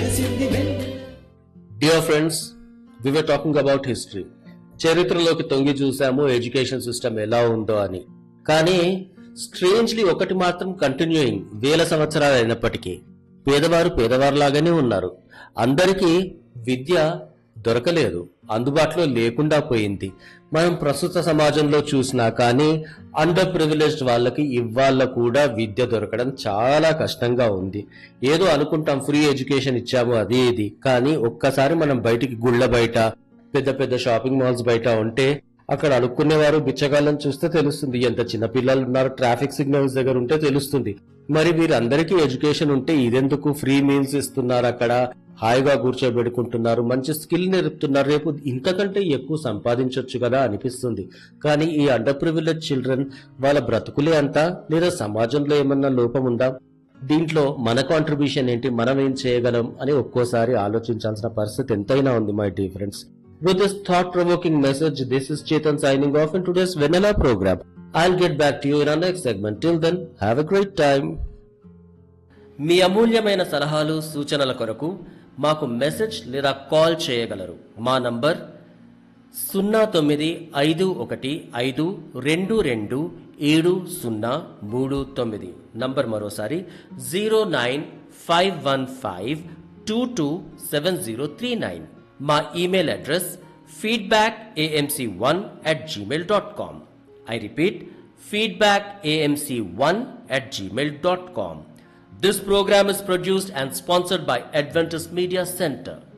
వెలసింది వెన్నెల dear friends we are talking about history చరిత్రలోకి తొంగి చూసాము ఎడ్యుకేషన్ సిస్టమ్ ఎలా ఉందో అని కానీ స్ట్రేంజ్లీ ఒకటి మాత్రం కంటిన్యూయింగ్ వేల సంవత్సరాలు అయినప్పటికీ పేదవారు పేదవారులాగానే ఉన్నారు అందరికీ విద్య దొరకలేదు అందుబాటులో లేకుండా పోయింది మనం ప్రస్తుత సమాజంలో చూసినా కానీ అండర్ ప్రివిలేజ్డ్ వాళ్ళకి ఇవాళ కూడా విద్య దొరకడం చాలా కష్టంగా ఉంది ఏదో అనుకుంటాం ఫ్రీ ఎడ్యుకేషన్ ఇచ్చాము అది ఇది కానీ ఒక్కసారి మనం బయటికి గుళ్ళ బయట పెద్ద పెద్ద షాపింగ్ మాల్స్ బయట ఉంటే అక్కడ అడుక్కునేవారు బిచ్చగాళ్ళని చూస్తే తెలుస్తుంది ఎంత చిన్న పిల్లలు ఉన్నారు ట్రాఫిక్ సిగ్నల్స్ దగ్గర ఉంటే తెలుస్తుంది మరి వీరందరికీ ఎడ్యుకేషన్ ఉంటే ఇదెందుకు ఫ్రీ మీల్స్ ఇస్తున్నారు అక్కడ హాయిగా కూర్చోబెట్టుకుంటున్నారు మంచి స్కిల్ నేర్పుతున్నారు రేపు ఇంతకంటే ఎక్కువ సంపాదించవచ్చు కదా అనిపిస్తుంది కానీ ఈ అండర్ ప్రివిలేజ్ చిల్డ్రన్ వాళ్ళ బ్రతుకులే అంతా లేదా సమాజంలో ఏమన్నా లోపం ఉందా దీంట్లో మన కాంట్రిబ్యూషన్ ఏంటి మనం ఏం చేయగలం అని ఒక్కోసారి ఆలోచించాల్సిన పరిస్థితి ఎంతైనా ఉంది my dear friends With this thought-provoking message, this is Chetan signing off in today's Vanilla program. I'll get back to you in our next segment. Till then, have a great time. మీ అమూల్యమైన సలహాలు సూచనల కొరకు మాకు message లేదా call చేయగలరు మా number సున్నా తొమ్మిది ఐదు ఒకటి ఐదు రెండు రెండు ఏడు సున్నా మూడు తొమ్మిది నంబర్ మరోసారి zero nine five one five two two seven zero three nine మా email address feedback AMC one at Gmail dot com I repeat feedback AMC one at Gmail dot com This program is produced and sponsored by Adventist Media Center.